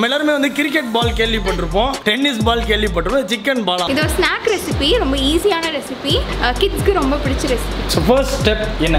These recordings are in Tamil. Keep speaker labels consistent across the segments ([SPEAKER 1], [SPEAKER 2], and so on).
[SPEAKER 1] நம்ம எல்லாருமே வந்து கிரிக்கெட் பால் கேள்விப்பட்டிருப்போம் டென்னிஸ் பால் கேள்விப்பட்டிருப்போம் சிக்கன் பாலா
[SPEAKER 2] இது ஒரு ஸ்நாக் ரெசிபி ரொம்ப ஈஸியான ரெசிபி கிட்ஸ்க்கு ரொம்ப பிடிச்ச ரெசிபி
[SPEAKER 1] ஸோ ஃபர்ஸ்ட் ஸ்டெப் என்ன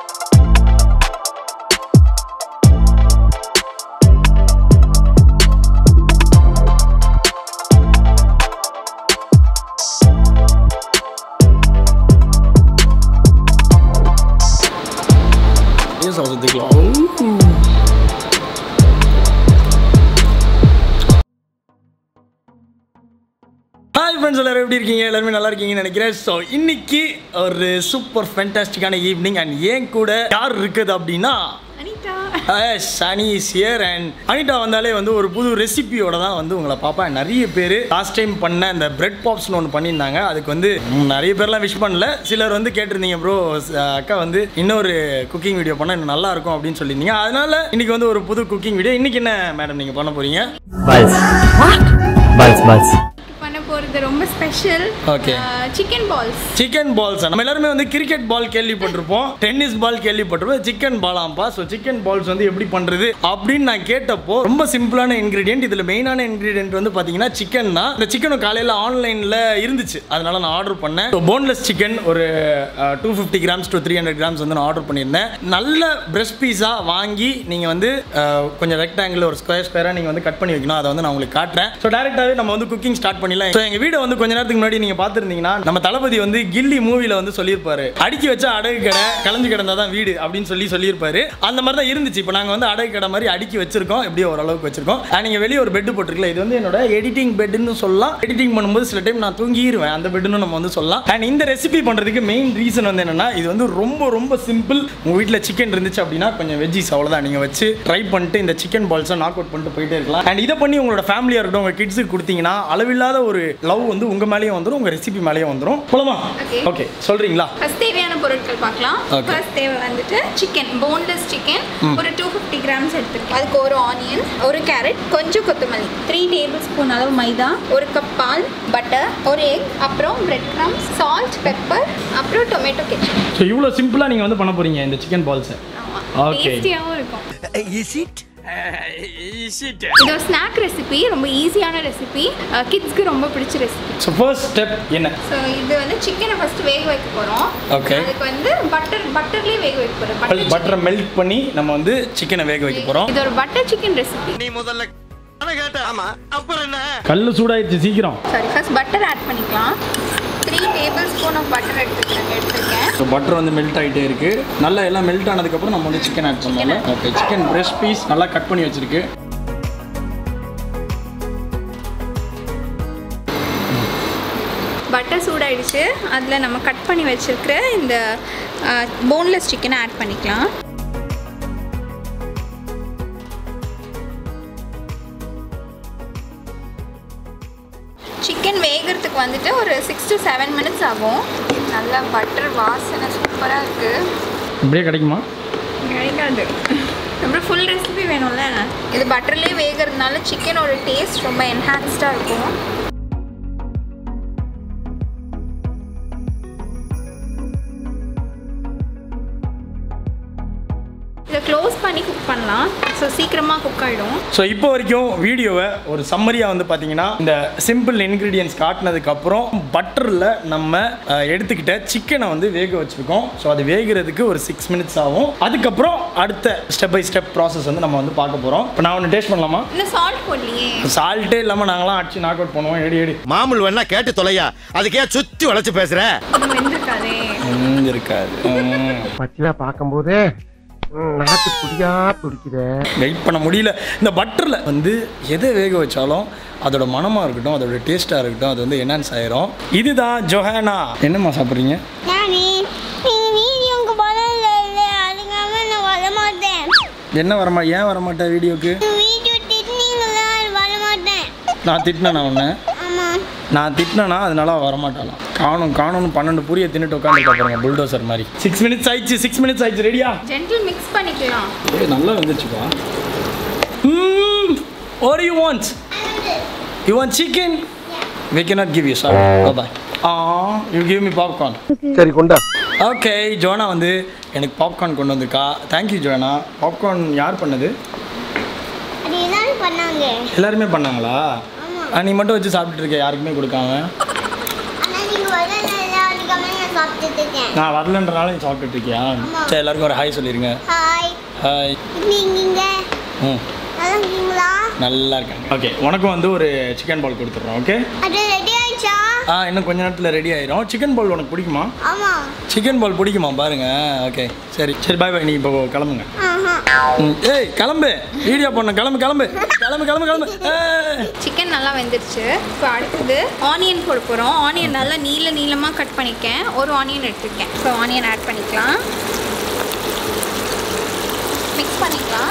[SPEAKER 1] Yes, ஊற்றிக்கலாம் ஹாய் ஃப்ரெண்ட்ஸ் எல்லாரும் எப்படி இருக்கீங்க எல்லாருமே நல்லா இருக்கீங்கன்னு நினைக்கிறேன் ஸோ இன்னைக்கு ஒரு சூப்பர் ஃபேண்டாஸ்டிக்கான ஈவினிங் அண்ட் ஏன் கூட யார் இருக்குது அப்படின்னா
[SPEAKER 2] Anitha
[SPEAKER 1] Sunny is here and Anitha வந்தாலே வந்து ஒரு புது ரெசிபியோட தான் வந்து உங்களை பார்ப்பேன் நிறைய பேர் லாஸ்ட் டைம் பண்ண இந்த பிரெட் பாப்ஸ்னு ஒன்று பண்ணியிருந்தாங்க அதுக்கு வந்து ம், நிறைய பேர்லாம் விஷ் பண்ணல சிலர் வந்து கேட்டிருந்தீங்க ப்ரோ அக்கா வந்து இன்னொரு குக்கிங் வீடியோ பண்ணால் இன்னும் நல்லா இருக்கும் அப்படின்னு சொல்லியிருந்தீங்க அதனால இன்னைக்கு வந்து ஒரு புது குக்கிங் வீடியோ இன்னைக்கு என்ன மேடம் நீங்கள் பண்ண போறீங்க
[SPEAKER 3] Balls. Balls, balls.
[SPEAKER 2] பண்ண போகிறது ரொம்ப special
[SPEAKER 1] Okay.
[SPEAKER 2] Chicken balls
[SPEAKER 1] chicken balls நம்ம எல்லாருமே வந்து கிரிக்கெட் பால் கேள்விப்பட்டிருப்போம் டென்னிஸ் பால் கேள்விப்பட்டிருப்போம் சிக்கன் பாலாம்பா ஸோ சிக்கன் பால்ஸ் வந்து எப்படி பண்றது அப்படின்னு நான் கேட்டப்போ ரொம்ப சிம்பிளான இன்கிரீடியன்ட் இதுல மெயினான இன்கிரீடியன்ட் வந்து பாத்தீங்கன்னா சிக்கன் தான் இந்த சிக்கனும் காலையில ஆன்லைன்ல இருந்துச்சு அதனால நான் ஆர்டர் பண்ணேன் போன்லெஸ் சிக்கன் ஒரு two fifty grams to three hundred grams வந்து நான் ஆர்டர் பண்ணியிருந்தேன் நல்ல பிரஸ்ட் பீஸா வாங்கி நீங்க வந்து அஹ், கொஞ்சம் ரெக்டாங்கிள் ஒரு ஸ்கொயர் ஸ்கொயரா நீங்க வந்து கட் பண்ணி வைக்கணும் அதை வந்து நான் உங்களுக்கு காட்டுறேன் ஸோ டேரக்டாவே நம்ம வந்து குக்கிங் ஸ்டார்ட் பண்ணிடலாம் ஸோ எங்க வீடை வந்து கொஞ்ச நேரத்துக்கு முன்னாடி நீங்க பார்த்துருந்தீங்கன்னா நம்ம தளபதி வந்து கில்லி மூவில வந்து சொல்லியிருப்பாரு அடுக்கி வச்சா அடகு கடை கலைஞ்சு கிடந்தா தான் வீடு அப்படின்னு சொல்லி சொல்லியிருப்பாரு அந்த மாதிரி தான் இருந்துச்சு இப்போ நாங்கள் வந்து அடகு கடை மாதிரி அடுக்கி வச்சிருக்கோம் எப்படியோ ஓரளவுக்கு வச்சிருக்கோம் And நீங்க வெளியே ஒரு பெட் போட்டிருக்கல இது வந்து என்னோட எடிட்டிங் பெட்னு சொல்லலாம் எடிட்டிங் பண்ணும்போது சில டைம் நான் தூங்கிடுவேன் அந்த பெட்னு நம்ம வந்து சொல்லலாம் அண்ட் இந்த ரெசிபி பண்றதுக்கு மெயின் ரீசன் வந்து என்னன்னா இது வந்து ரொம்ப ரொம்ப சிம்பிள் உங்க வீட்டில் சிக்கன் இருந்துச்சு அப்படின்னா கொஞ்சம் வெஜ்ஜிஸ் அவ்வளோதான் நீங்க வச்சு ட்ரை பண்ணிட்டு இந்த சிக்கன் பால்ஸை நாக் அவுட் பண்ணிட்டு போயிட்டே இருக்கலாம் அண்ட் இதை பண்ணி உங்களோட ஃபேமிலியாக இருக்கட்டும் உங்க கிட்ஸுக்கு கொடுத்தீங்கன்னா அளவில்லாத ஒரு லவ் வந்து உங்க மேலேயும் வந்துடும் உங்க ரெசிபி மேலேயும் வந்துடும் போலாமா
[SPEAKER 2] Okay.
[SPEAKER 1] ஓகே சொல்றீங்களா
[SPEAKER 2] ஃபர்ஸ்ட் தேவையான பொருட்கள் பார்க்கலாம்
[SPEAKER 1] Okay.
[SPEAKER 2] ஃபர்ஸ்ட் தேவை வந்துட்டு சிக்கன் போன்லெஸ் சிக்கன் ஒரு டூ ஃபிஃப்டி கிராம்ஸ் எடுத்துருக்கேன் அதுக்கு ஒரு ஆனியன் ஒரு கேரட் கொஞ்சம் கொத்தமல்லி த்ரீ டேபிள் ஸ்பூன் அளவு மைதா ஒரு கப் பால் பட்டர் ஒரு எக் அப்புறம் பிரெட் கிரம்ஸ் சால்ட் பெப்பர் அப்புறம் டொமேட்டோ கெச்சப்
[SPEAKER 1] ஸோ இவ்வளோ சிம்பிளாக நீங்கள் வந்து பண்ண போறீங்க இந்த சிக்கன் பால்ஸை
[SPEAKER 2] ஆமாம்
[SPEAKER 1] Okay.
[SPEAKER 2] டேஸ்டியாகவும் இருக்கும்
[SPEAKER 3] Is it?
[SPEAKER 2] இது ஒரு ஸ்நாக் ரெசிபி ரொம்ப ஈஸியான ரெசிபி கிட்ஸ்க்கு ரொம்ப பிடிச்ச ரெசிபி
[SPEAKER 1] ஸோ ஃபர்ஸ்ட் ஸ்டெப் என்ன
[SPEAKER 2] ஸோ இது வந்து சிக்கனை ஃபர்ஸ்ட் வேக வைக்க போகிறோம்
[SPEAKER 1] Okay.
[SPEAKER 2] அதுக்கு வந்து பட்டர் பட்டர்லேயே வேக வைக்க போகிறோம்
[SPEAKER 1] பட்டரை மெல்ட் பண்ணி நம்ம வந்து சிக்கனை வேக வைக்க போகிறோம்
[SPEAKER 2] இது ஒரு பட்டர் சிக்கன் ரெசிபி
[SPEAKER 3] நீ முதல்ல கேட்ட ஆமா அப்புறம் என்ன
[SPEAKER 1] கல் சூடாயிடுச்சு சீக்கிரம்
[SPEAKER 2] சாரி ஃபர்ஸ்ட் பட்டர் ஆட் பண்ணிக்கலாம் three tablespoon of butter எடுத்துக்கிறேன் எடுத்துருக்கேன்
[SPEAKER 1] ஸோ பட்டர் வந்து மெல்ட் ஆகிட்டே இருக்கு நல்லா எல்லாம் மெல்ட் ஆனதுக்கப்புறம் நம்ம வந்து சிக்கன் ஆட் பண்ணலாம் ஓகே சிக்கன் பிரஸ்ட் பீஸ் நல்லா கட் பண்ணி வச்சிருக்கு
[SPEAKER 2] பட்டர் சூடாயிடுச்சு அதில் நம்ம கட் பண்ணி வச்சிருக்கிற இந்த போன்லெஸ் சிக்கனை ஆட் பண்ணிக்கலாம் சிக்கன் வேகிறதுக்கு வந்துட்டு ஒரு சிக்ஸ் டு செவன் மினிட்ஸ் ஆகும் நல்லா பட்டர் வாசனை சூப்பராக இருக்குது
[SPEAKER 1] இப்படியே கிடைக்குமா
[SPEAKER 2] கிடைக்காது அப்புறம் ஃபுல் ரெசிபி வேணும்ல இது பட்டர்லேயே வேகிறதுனால சிக்கனோட டேஸ்ட் ரொம்ப என்ஹான்ஸ்டாக இருக்கும் இதை க்ளோஸ் பண்ணி குக் பண்ணலாம் ஸோ சீக்கிரமாக குக் ஆகிடும்
[SPEAKER 1] ஸோ இப்போ வரைக்கும் வீடியோவை ஒரு சம்மரியாக வந்து பார்த்தீங்கன்னா இந்த சிம்பிள் இன்க்ரீடியன்ஸ் காட்டினதுக்கப்புறம் பட்டரில் நம்ம அஹ், எடுத்துக்கிட்ட சிக்கனை வந்து வேக வச்சுருக்கோம் ஸோ அது வேகிறதுக்கு ஒரு சிக்ஸ் மினிட்ஸ் ஆகும் அதுக்கப்புறம் அடுத்த ஸ்டெப் பை ஸ்டெப் ப்ராசஸ் வந்து நம்ம வந்து பார்க்க போகிறோம் இப்போ நான் ஒன்று டேஸ்ட் பண்ணலாமா
[SPEAKER 2] இன்னும் சால்ட் போடலையே
[SPEAKER 1] சால்ட்டே இல்லாமல் நாங்களாம் அடிச்சு நாக் அவுட் பண்ணுவோம் எடி எடி
[SPEAKER 3] மாமூல் வேணா கேட்டு தொலையா அதுக்கே சுத்தி வளைச்சு பேசுற
[SPEAKER 2] இது வெந்திருக்காதே
[SPEAKER 1] ம், இருக்காது
[SPEAKER 4] பச்சிலா பார்க்கும்போதே நாட்டு புடியா துடிக்குதே
[SPEAKER 1] வெயிட் பண்ண முடியல இந்த பட்டரில் வந்து எதை வேக வச்சாலும் அதோட மனமாக இருக்கட்டும் அதோட டேஸ்ட்டாக இருக்கட்டும் அது வந்து என்ஹான்ஸ் ஆயிரும் இதுதான் ஜொஹானா என்னம்மா சாப்பிட்றீங்க
[SPEAKER 5] நானே நீங்க வீடியோக்கு வரல இல்ல அதுக்காக நான் வர மாட்டேன்
[SPEAKER 1] என்ன வரமா ஏன் வரமாட்டேன் வீடியோக்கு
[SPEAKER 5] வீடியோ திட்டினீங்களா வர மாட்டேன்
[SPEAKER 1] நான் திட்டினேன் ஒன்று
[SPEAKER 5] ஆமா
[SPEAKER 1] நான் திட்டினேனா அதனால அவ வரமாட்டாளாம் காணும் காணும்னு பன்னெண்டு பூரிய தின்னுட்டு உட்காந்து பாருங்க புல்டோசர் மாதிரி சிக்ஸ் மினிட்ஸ் ஆயிடுச்சு சிக்ஸ் மினிட்ஸ் ஆயிடுச்சு ரெடியா
[SPEAKER 2] ஜென்டில் மிக்ஸ் பண்ணிக்கலாம்
[SPEAKER 1] ஏய் நல்லா வந்துச்சுப்பா or you want you want chicken we cannot give you sorry bye bye ah you give me popcorn
[SPEAKER 4] சரி கொண்டா
[SPEAKER 1] ஓகே ஜோனா வந்து எனக்கு பாப்கார்ன் கொண்டு வந்திருக்கா தேங்க்யூ ஜோனா பாப்கார்ன் யார் பண்ணது
[SPEAKER 5] அது எல்லாரும் பண்ணா பண்ணாங்க
[SPEAKER 1] எல்லாருமே பண்ணாங்களா ஆ, நீ மட்டும் வச்சு சாப்பிட்டுட்டு இருக்க யாருக்குமே கொடுக்காம
[SPEAKER 5] ஆனா நீங்க வரல அதுக்காக நான் சாப்பிட்டுட்டு இருக்கேன்
[SPEAKER 1] நான் வரலன்றனால நீ சாப்பிட்டுட்டு இருக்கியா சரி எல்லாருக்கும் ஒரு ஹாய் சொல்லிருங்க
[SPEAKER 5] ஹாய்
[SPEAKER 1] ஹாய்
[SPEAKER 5] நீங்க
[SPEAKER 1] ம்
[SPEAKER 5] நல்லா இருக்கீங்களா
[SPEAKER 1] நல்லா இருக்காங்க ஓகே உனக்கும் வந்து ஒரு சிக்கன் பால் கொடுத்துட்றோம் ஓகே
[SPEAKER 5] அது ரெடி ஆயிடுச்சா
[SPEAKER 1] ஆ இன்னும் கொஞ்ச நேரத்தில் ரெடி ஆயிரும் சிக்கன் பால் உனக்கு பிடிக்குமா
[SPEAKER 5] ஆமா
[SPEAKER 1] சிக்கன் பால் பிடிக்குமா பாருங்க ஓகே சரி சரி பாய் பாய் நீ இப்போ கிளம்புங்க
[SPEAKER 5] ஆஹா
[SPEAKER 1] ம், ஏய் கிளம்பு வீடியோ பண்ண கிளம்பு கிளம்பு கிளம்பு கிளம்பு கிளம்பு ஏய்.
[SPEAKER 2] சிக்கன் நல்லா வெந்துருச்சு இப்போ அடுத்தது ஆனியன் போட போகிறோம் ஆனியன் நல்லா நீள நீளமாக கட் பண்ணிக்கேன் ஒரு ஆனியன் எடுத்துருக்கேன் ஸோ ஆனியன் ஆட் பண்ணிக்கலாம் மிக்ஸ் பண்ணிக்கலாம்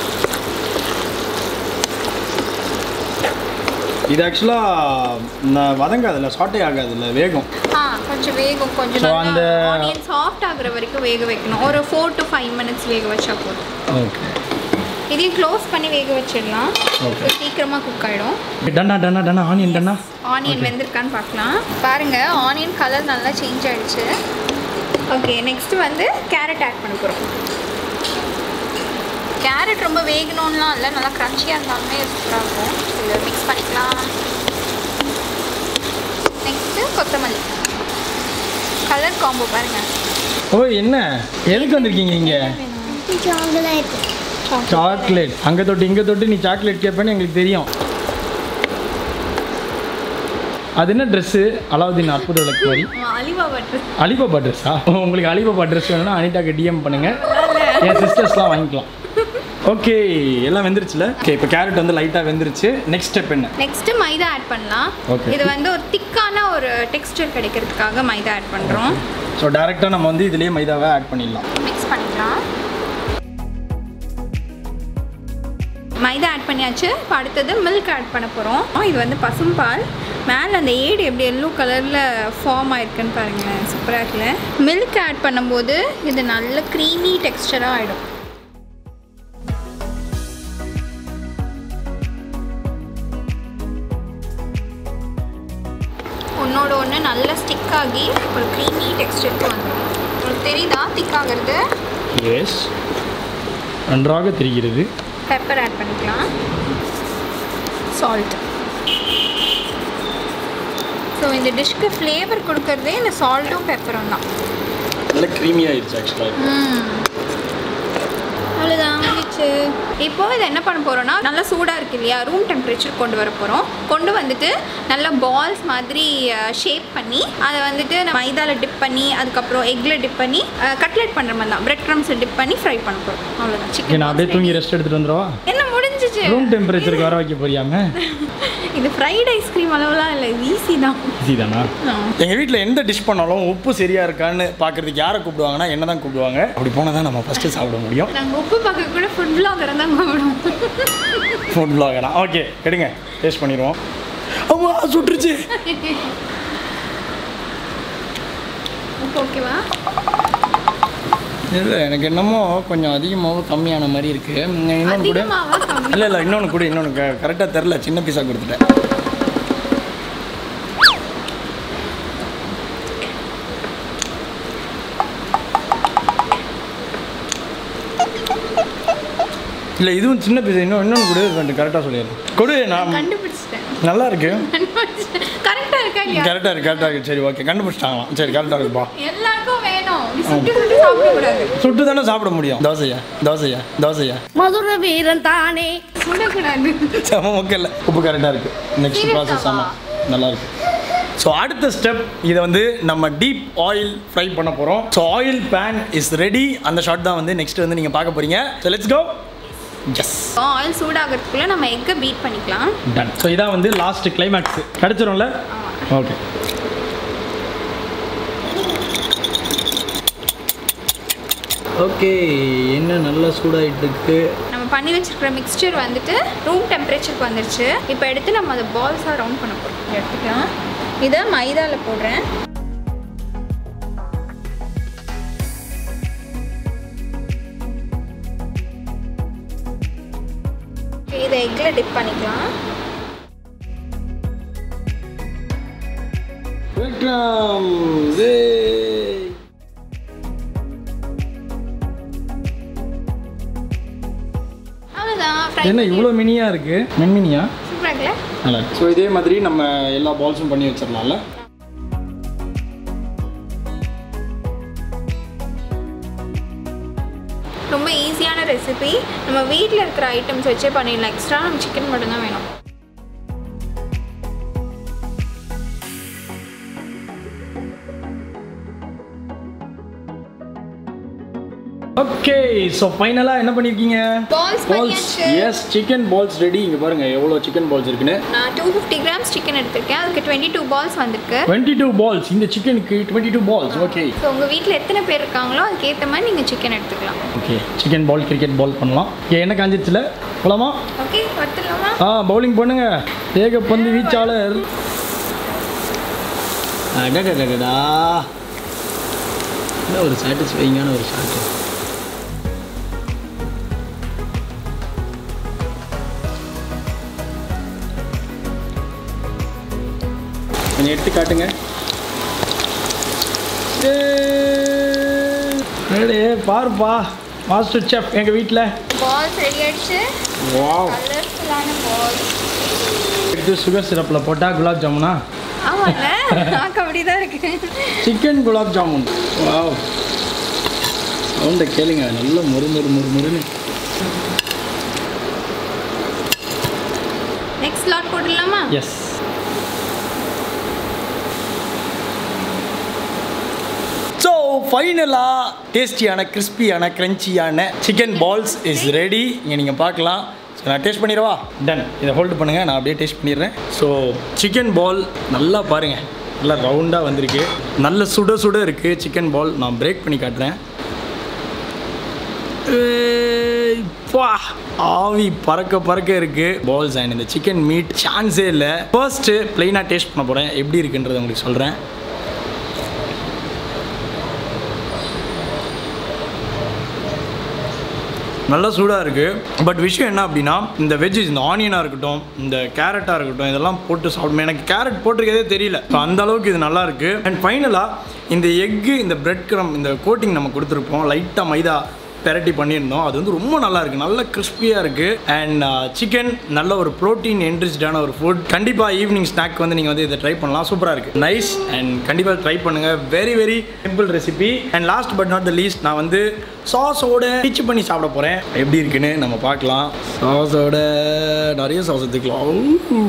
[SPEAKER 1] இது ஆக்சுவலாக வதங்காதுல்ல சாட்டே ஆகாதுல்ல வேகம்
[SPEAKER 2] ஆ கொஞ்சம் வேகும் கொஞ்சம்
[SPEAKER 1] So,
[SPEAKER 2] நல்லா
[SPEAKER 1] அந்த-
[SPEAKER 2] ஆனியன் சாஃப்ட் ஆகுற வரைக்கும் வேக வைக்கணும் ஒரு ஃபோர் டு ஃபைவ் மினிட்ஸ் வேக வச்சா போதும்
[SPEAKER 1] ஓகே
[SPEAKER 2] இதையும் க்ளோஸ் பண்ணி வேக வச்சிடலாம்
[SPEAKER 1] Okay.
[SPEAKER 2] So, சீக்கிரமா குக் ஆகிடும்
[SPEAKER 1] டன்னா டன்னா டன்னா ஆனியன் டன்னா
[SPEAKER 2] ஆனியன் வெந்திருக்கான்னு பார்க்கலாம் பாருங்க ஆனியன் கலர் நல்லா சேஞ்ச் ஆயிடுச்சு ஓகே நெக்ஸ்ட் வந்து கேரட் ஆட் பண்ண போகிறோம் கேரட் ரொம்ப வேகணும்லாம் இல்லை நல்லா க்ரன்ச்சியாக இருந்தாலுமே சூப்பராக இருக்கும் இதை மிக்ஸ் பண்ணிக்கலாம் நெக்ஸ்ட்டு கொத்தமல்லி கலர் காம்போ பாருங்க
[SPEAKER 1] ஓ என்ன எதுக்கு வந்திருக்கீங்க இங்கே
[SPEAKER 5] சாக்லேட்
[SPEAKER 1] சாக்லேட் அங்கே தொட்டு இங்கே தொட்டு நீ சாக்லேட் கேட்பேன்னு எங்களுக்கு தெரியும் அது என்ன ட்ரெஸ்ஸு அலாவுதீன் அற்புத விளக்கு மாதிரி
[SPEAKER 2] அலிபாபா ட்ரெஸ்
[SPEAKER 1] அலிபாபா ட்ரெஸ்ஸா உங்களுக்கு அலிபாபா ட்ரெஸ் வேணும்னா அனிதாக்கு டிஎம் பண்ணுங்க என் சிஸ்டர்ஸ்லாம் வாங்கிக்கலாம் ஓகே எல்லாம் வெந்துருச்சுல ஓகே இப்போ கேரட் வந்து லைட்டாக வெந்துருச்சு நெக்ஸ்ட் ஸ்டெப் என்ன
[SPEAKER 2] நெக்ஸ்ட்டு மைதா ஆட் பண்ணலாம்
[SPEAKER 1] Okay.
[SPEAKER 2] இது வந்து ஒரு திக்கான ஒரு டெக்ஸ்டர் கிடைக்கிறதுக்காக மைதா ஆட் பண்ணுறோம்
[SPEAKER 1] ஸோ டேரெக்டாக நம்ம வந்து இதுலேயே மைதாவை ஆட் பண்ணிடலாம்
[SPEAKER 2] மிக்ஸ் பண்ணிக்கலாம் மைதா ஆட் பண்ணியாச்சு இப்போ அடுத்தது மில்க் ஆட் பண்ண போகிறோம் இது வந்து பசும்பால் மேலே அந்த ஏடு எப்படி எல்லோ கலரில் ஃபார்ம் ஆயிருக்குன்னு பாருங்களேன் சூப்பராக இருக்குல்ல மில்க் ஆட் பண்ணும்போது இது நல்ல க்ரீமி டெக்ஸ்டராக ஆகிடும் ஒன்னோட ஒன்று நல்லா ஸ்டிக் ஆகி ஒரு க்ரீமி டெக்ஸ்டருக்கு வந்துடும் உங்களுக்கு தெரியுதா திக் ஆகிறது
[SPEAKER 1] எஸ் நன்றாக தெரிகிறது
[SPEAKER 2] பெப்பர் ஆட் பண்ணிக்கலாம் சால்ட் ஸோ இந்த டிஷ்க்கு ஃப்ளேவர் கொடுக்கறதே இந்த சால்ட்டும் பெப்பரும் தான்
[SPEAKER 1] நல்ல க்ரீமி ஆயிடுச்சு ஆக்சுவலாக
[SPEAKER 2] அவ்வளோதான் முடிச்சு இப்போ இதை என்ன பண்ண போகிறோம்னா நல்லா சூடாக இருக்கு இல்லையா ரூம் டெம்பரேச்சர் கொண்டு வர போகிறோம் கொண்டு வந்துட்டு நல்லா பால்ஸ் மாதிரி ஷேப் பண்ணி அதை வந்துட்டு மைதாவில் டிப் பண்ணி அதுக்கப்புறம் எக்கில் டிப் பண்ணி கட்லெட் பண்ணுற மாதிரி தான் பிரெட் க்ரம்ஸில் டிப் பண்ணி ஃப்ரை பண்ண போகிறோம் அவ்வளோதான்
[SPEAKER 1] நான்
[SPEAKER 2] சிக்கன்
[SPEAKER 1] அப்படியே தூங்கி ரெஸ்ட் எடுத்துகிட்டு வந்துடுவா
[SPEAKER 2] என்ன முடிஞ்சிச்சு
[SPEAKER 1] ரூம் டெம்பரேச்சருக்கு வர வைக்க போறியாம
[SPEAKER 2] இது ஃப்ரைட் ஐஸ்கிரீம் அளவுலாம் இல்லை ஈஸி தான்
[SPEAKER 1] ஈஸி தானா எங்கள் வீட்டில் எந்த டிஷ் பண்ணாலும் உப்பு சரியா இருக்கான்னு பார்க்கறதுக்கு யாரை கூப்பிடுவாங்கன்னா என்ன தான் கூப்பிடுவாங்க அப்படி போனால் தான் நம்ம ஃபஸ்ட்டு சாப்பிட முடியும்
[SPEAKER 2] நாங்கள் உப்பு பார்க்க கூட ஃபுட் பிளாகரை தான் கூப்பிடுவோம்
[SPEAKER 1] ஃபுட் பிளாகரா ஓகே எடுங்க டேஸ்ட் பண்ணிடுவோம் அம்மா சுட்டுருச்சு
[SPEAKER 2] உப்பு ஓகேவா
[SPEAKER 1] இல்லை எனக்கு என்னமோ கொஞ்சம் அதிகமாகவும் கம்மியான மாதிரி இருக்கு இன்னொன்று கூட
[SPEAKER 2] அதிகமாவா கம்மி
[SPEAKER 1] இல்லை இல்லை இன்னொன்று கூட இன்னொன்று கரெக்டாக தெரில சின்ன பீஸாக கொடுத்துட்டேன் இல்லை இதுவும் சின்ன பீஸ் இன்னும் இன்னொன்று கொடு கொஞ்சம் கரெக்டாக சொல்லிடுறேன் கொடு நான்
[SPEAKER 2] கண்டுபிடிச்சிட்டேன்
[SPEAKER 1] நல்லா இருக்கு
[SPEAKER 2] கரெக்டாக இருக்கா இல்லையா
[SPEAKER 1] கரெக்டாக இருக்கு கரெக்டாக இருக்கு சரி ஓகே கண்டுபிடிச்சிட்டாங்களாம் சரி கரெக்டாக இருக்குப்பா
[SPEAKER 2] எல்லாருக்கும் வேணும் நீ சுட்டு சுட்டு சாப்பிடக்கூடாது
[SPEAKER 1] சுட்டு தானே சாப்பிட முடியும் தோசையா தோசையா தோசையா
[SPEAKER 5] மதுர வீரன் தானே
[SPEAKER 2] சுடக்கூடாது
[SPEAKER 1] செம ஓகே இல்லை உப்பு கரெக்டாக இருக்கு நெக்ஸ்ட்
[SPEAKER 2] Serious
[SPEAKER 1] ப்ராசஸ்
[SPEAKER 2] ஆவா?
[SPEAKER 1] ஆமாம் நல்லா இருக்கு ஸோ அடுத்த ஸ்டெப் இதை வந்து நம்ம டீப் ஆயில் ஃப்ரை பண்ண போகிறோம் so oil pan is ready அந்த ஷாட் தான் வந்து நெக்ஸ்ட் வந்து நீங்கள் பார்க்க போகிறீங்க so let's go yes
[SPEAKER 2] oil சூடாகிறதுக்குள்ள நம்ம எக்கை பீட் பண்ணிக்கலாம்
[SPEAKER 1] டன் ஸோ இதான் வந்து லாஸ்ட் கிளைமேக்ஸ் கிடச்சிரும்ல ஓகே ஓகே என்ன நல்லா சூடாகிட்டு இருக்கு
[SPEAKER 2] நம்ம பண்ணி வச்சிருக்கிற மிக்ஸ்சர் வந்துட்டு ரூம் டெம்பரேச்சருக்கு வந்துருச்சு இப்போ எடுத்து நம்ம அதை பால்ஸாக ரவுண்ட் பண்ண போகிறோம் எடுத்துக்கலாம் இதை மைதாவில் போடுறேன் Okay, இதை எக்கில் டிப் பண்ணிக்கலாம்
[SPEAKER 1] வெல்கம்
[SPEAKER 2] அவ்வளோதான் ஃப்ரை
[SPEAKER 1] என்ன இவ்வளோ மினியாக இருக்குது மென்மினியா
[SPEAKER 2] சூப்பராக இருக்குல்ல
[SPEAKER 1] நல்லா இருக்கு ஸோ இதே மாதிரி நம்ம எல்லா பால்ஸும் பண்ணி வச்சிடலாம்ல
[SPEAKER 2] ரொம்ப ஈஸியான ரெசிபி நம்ம வீட்டில் இருக்கிற ஐட்டம்ஸ் வச்சே பண்ணிடலாம் எக்ஸ்ட்ரா நம்ம சிக்கன் மட்டும்தான் வேணும்
[SPEAKER 1] ஓகே ஸோ ஃபைனலாக என்ன பண்ணியிருக்கீங்க
[SPEAKER 2] Balls
[SPEAKER 1] பால்ஸ்
[SPEAKER 2] பண்ணியாச்சு.
[SPEAKER 1] எஸ் சிக்கன் பால்ஸ் ரெடி இங்கே பாருங்க எவ்வளோ சிக்கன் பால்ஸ் இருக்குன்னு
[SPEAKER 2] நான் டூ ஃபிஃப்டி கிராம்ஸ் சிக்கன் எடுத்திருக்கேன் அதுக்கு டுவெண்ட்டி டூ பால்ஸ் வந்திருக்கு
[SPEAKER 1] டுவெண்ட்டி டூ பால்ஸ் இந்த சிக்கனுக்கு twenty two balls okay
[SPEAKER 2] so உங்கள் வீட்டில் எத்தனை பேர் இருக்காங்களோ அதுக்கேற்ற மாதிரி நீங்கள் சிக்கன் எடுத்துக்கலாம்
[SPEAKER 1] okay chicken ball cricket ball பண்ணலாம் ஏ என்ன காஞ்சிச்சுல போலாமா
[SPEAKER 2] ஓகே வறுத்துடலாமா
[SPEAKER 1] ஆ பவுலிங் பண்ணுங்க ஏகப்பந்து வீச்சாளர் அடடடடா என்ன ஒரு சாட்டிஸ்ஃபைங்கான ஒரு ஷாட் கொஞ்சம் எடுத்து காட்டுங்க ஏய், பாருப்பா மாஸ்டர் செஃப் எங்கள் வீட்டில்
[SPEAKER 2] பால்ஸ் ரெடி ஆயிடுச்சு
[SPEAKER 1] வாவ்
[SPEAKER 2] கலர்ஃபுல்லான பால்ஸ்
[SPEAKER 1] எடுத்து சுகர் சிரப்பில் போட்டால் குலாப் ஜாமுனா
[SPEAKER 2] ஆமாம்ல பார்க்க அப்படி தான் இருக்கு
[SPEAKER 1] சிக்கன் குலாப் ஜாமுன் வாவ் சவுண்டை கேளுங்க நல்ல மொறு மொறு மொறு மொறுன்னு
[SPEAKER 2] நெக்ஸ்ட் ஸ்லாட் போட்டுடலாமா
[SPEAKER 1] எஸ் ஸோ ஃபைனலாக டேஸ்டியான கிறிஸ்பியான க்ரன்ச்சியான சிக்கன் பால்ஸ் இஸ் ரெடி இங்கே நீங்கள் பார்க்கலாம் ஸோ நான் டேஸ்ட் பண்ணிடவா டன் இதை ஹோல்டு பண்ணுங்கள் நான் அப்படியே டேஸ்ட் பண்ணிடுறேன் ஸோ சிக்கன் பால் நல்லா பாருங்கள் நல்லா ரவுண்டாக வந்திருக்கு நல்ல சுட சுட இருக்குது சிக்கன் பால் நான் பிரேக் பண்ணி காட்டுறேன் ஏய், பா ஆவி பறக்க பறக்க இருக்கு பால்ஸ் அண்ட் இந்த சிக்கன் மீட் சான்ஸே இல்லை ஃபர்ஸ்ட்டு பிளெயினாக டேஸ்ட் பண்ண போகிறேன் எப்படி இருக்குன்றதை உங்களுக்கு சொல்கிறேன் நல்ல சூடாக இருக்குது பட் விஷயம் என்ன அப்படின்னா இந்த வெஜ்ஜஸ் இந்த ஆனியனாக இருக்கட்டும் இந்த கேரட்டாக இருக்கட்டும் இதெல்லாம் போட்டு சாப்பிடும் எனக்கு கேரட் போட்டிருக்கதே தெரியல ஸோ அந்த அளவுக்கு இது நல்லா இருக்குது அண்ட் ஃபைனலாக இந்த எக்கு இந்த பிரெட் க்ரம் இந்த கோட்டிங் நம்ம கொடுத்துருப்போம் லைட்டாக மைதா பெரட்டி பண்ணியிருந்தோம் அது வந்து ரொம்ப நல்லா இருக்குது நல்ல கிறிஸ்பியாக இருக்குது அண்ட் சிக்கன் நல்ல ஒரு ப்ரோட்டீன் என்ரிச்டான ஒரு ஃபுட் கண்டிப்பாக ஈவினிங் ஸ்நாக் வந்து நீங்கள் வந்து இதை ட்ரை பண்ணலாம் சூப்பராக இருக்குது நைஸ் அண்ட் கண்டிப்பாக ட்ரை பண்ணுங்கள் very very simple recipe and last but not the least நான் வந்து சாஸோட டிச் பண்ணி சாப்பிட போகிறேன் எப்படி இருக்குன்னு நம்ம பார்க்கலாம் சாஸோட நிறைய சாஸ் எடுத்துக்கலாம்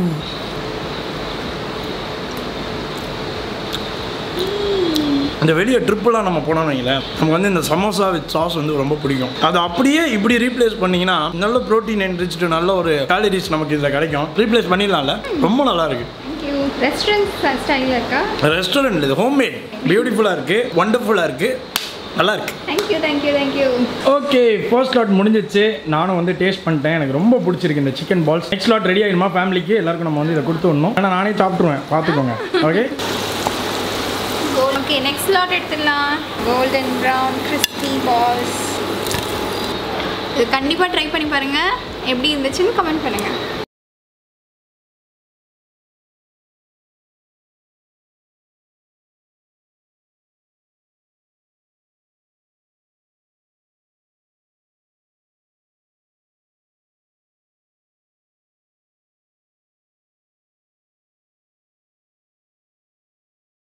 [SPEAKER 1] இந்த வெளியே ட்ரிப்பெல்லாம் நம்ம போனோம்னு வைங்களேன் நமக்கு வந்து இந்த சமோசா வித் சாஸ் வந்து ரொம்ப பிடிக்கும் அது அப்படியே இப்படி ரீப்ளேஸ் பண்ணீங்கன்னா நல்ல ப்ரோட்டீன் என்ரிச்சு நல்ல ஒரு கேலரிஸ் நமக்கு இதில் கிடைக்கும் ரீப்ளேஸ் பண்ணிடலாம்ல ரொம்ப நல்லா இருக்கு
[SPEAKER 2] தேங்க்யூ ரெஸ்டாரண்ட் ஸ்டைலில் இருக்கா
[SPEAKER 1] ரெஸ்டாரண்ட் இது ஹோம்மேட் பியூட்டிஃபுல்லாக இருக்கு ஒண்டர்ஃபுல்லாக இருக்கு நல்லா இருக்கு
[SPEAKER 2] thank you thank you thank you
[SPEAKER 1] okay first lot முடிஞ்சிச்சு நானும் வந்து டேஸ்ட் பண்ணிட்டேன் எனக்கு ரொம்ப பிடிச்சிருக்கு இந்த chicken balls next lot ready ஆகிடுமா ஃபேமிலிக்கு எல்லாருக்கும் நம்ம வந்து இதை கொடுத்து விடணும் ஆனால் நானே சாப்பிட்ருவேன் பார்த்துக்கோங்க ஓகே
[SPEAKER 2] ஓகே நெக்ஸ்ட் லாட் எடுத்துடலாம் கோல்டன் ப்ரௌன் கிறிஸ்பி பால்ஸ் இது கண்டிப்பாக ட்ரை பண்ணி பாருங்கள் எப்படி இருந்துச்சுன்னு கமெண்ட் பண்ணுங்கள்